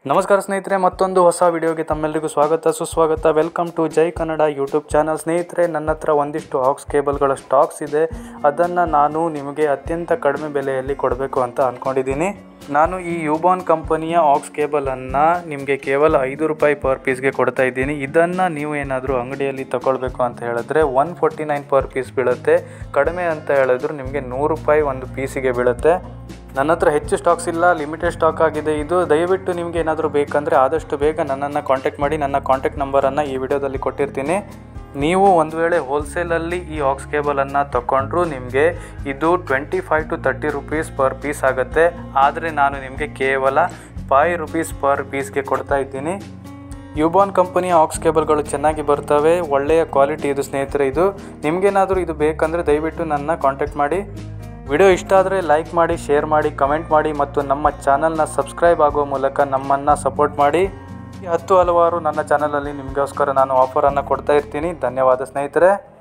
ನಮಸ್ಕಾರ ಸ್ನೇಹಿತರೆ ಮತ್ತೊಂದು ಹೊಸ ವಿಡಿಯೋಗೆ ತಮ್ಮೆಲ್ಲರಿಗೂ ಸ್ವಾಗತ ಸುಸ್ವಾಗತ welcome to Jai Kannada YouTube channel ಸ್ನೇಹಿತರೆ ನನ್ನ ಹತ್ರ ಒಂದಿಷ್ಟು ಆಕ್ಸ್ ಕೇಬಲ್ಗಳ ಸ್ಟಾಕ್ಸ್ ಇದೆ ಅದನ್ನು ನಾನು ನಿಮಗೆ ಅತ್ಯಂತ ಕಡಿಮೆ ಬೆಲೆಯಲ್ಲಿ ಕೊಡಬೇಕು ಅಂತ ಅಂದ್ಕೊಂಡಿದ್ದೀನಿ ನಾನು ಈ ಯೂಬಾನ್ ಕಂಪನಿಯ ಆಕ್ಸ್ ಕೇಬಲನ್ನು ನಿಮಗೆ ಕೇವಲ ಐದು ರೂಪಾಯಿ ಪರ್ ಪೀಸ್ಗೆ ಕೊಡ್ತಾ ಇದ್ದೀನಿ ಇದನ್ನು ನೀವು ಏನಾದರೂ ಅಂಗಡಿಯಲ್ಲಿ ತಗೊಳ್ಬೇಕು ಅಂತ ಹೇಳಿದ್ರೆ one forty nine per piece ಬೀಳುತ್ತೆ ಕಡಿಮೆ ಅಂತ ಹೇಳಿದ್ರು ನಿಮಗೆ ನೂರು ರೂಪಾಯಿ ಒಂದು ಪೀಸಿಗೆ ಬೀಳುತ್ತೆ ನನ್ನ ಹತ್ರ ಹೆಚ್ಚು ಸ್ಟಾಕ್ಸ್ ಇಲ್ಲ ಲಿಮಿಟೆಡ್ ಸ್ಟಾಕ್ ಆಗಿದೆ ಇದು ದಯವಿಟ್ಟು ನಿಮಗೆ ಏನಾದರೂ ಬೇಕಂದರೆ ಆದಷ್ಟು ಬೇಗ ನನ್ನನ್ನು ಕಾಂಟ್ಯಾಕ್ಟ್ ಮಾಡಿ ನನ್ನ ಕಾಂಟ್ಯಾಕ್ಟ್ ನಂಬರನ್ನು ಈ ವಿಡಿಯೋದಲ್ಲಿ ಕೊಟ್ಟಿರ್ತೀನಿ ನೀವು ಒಂದು ವೇಳೆ ಹೋಲ್ಸೇಲಲ್ಲಿ ಈ ಆಕ್ಸ್ ಕೇಬಲನ್ನು ತಗೊಂಡ್ರು ನಿಮಗೆ ಇದು twenty five to thirty rupees per piece ಆಗುತ್ತೆ ಆದರೆ ನಾನು ನಿಮಗೆ ಕೇವಲ ಫೈವ್ ರುಪೀಸ್ ಪರ್ ಪೀಸ್ಗೆ ಕೊಡ್ತಾ ಇದ್ದೀನಿ ಯುಬಾನ್ ಕಂಪನಿಯ ಆಕ್ಸ್ ಕೇಬಲ್ಗಳು ಚೆನ್ನಾಗಿ ಬರ್ತವೆ ಒಳ್ಳೆಯ ಕ್ವಾಲಿಟಿ ಇದು ಸ್ನೇಹಿತರೆ ಇದು ನಿಮಗೇನಾದರೂ ಇದು ಬೇಕಂದರೆ ದಯವಿಟ್ಟು ನನ್ನ ಕಾಂಟ್ಯಾಕ್ಟ್ ಮಾಡಿ ವಿಡಿಯೋ ಇಷ್ಟ ಆದರೆ ಲೈಕ್ ಮಾಡಿ ಶೇರ್ ಮಾಡಿ ಕಮೆಂಟ್ ಮಾಡಿ ಮತ್ತು ನಮ್ಮ ಚಾನಲ್ನ ಸಬ್ಸ್ಕ್ರೈಬ್ ಆಗುವ ಮೂಲಕ ನಮ್ಮನ್ನು ಸಪೋರ್ಟ್ ಮಾಡಿ ಈ ಹತ್ತು ಹಲವಾರು ನನ್ನ ಚಾನಲಲ್ಲಿ ನಿಮಗೋಸ್ಕರ ನಾನು ಆಫರನ್ನು ಕೊಡ್ತಾ ಇರ್ತೀನಿ ಧನ್ಯವಾದ ಸ್ನೇಹಿತರೆ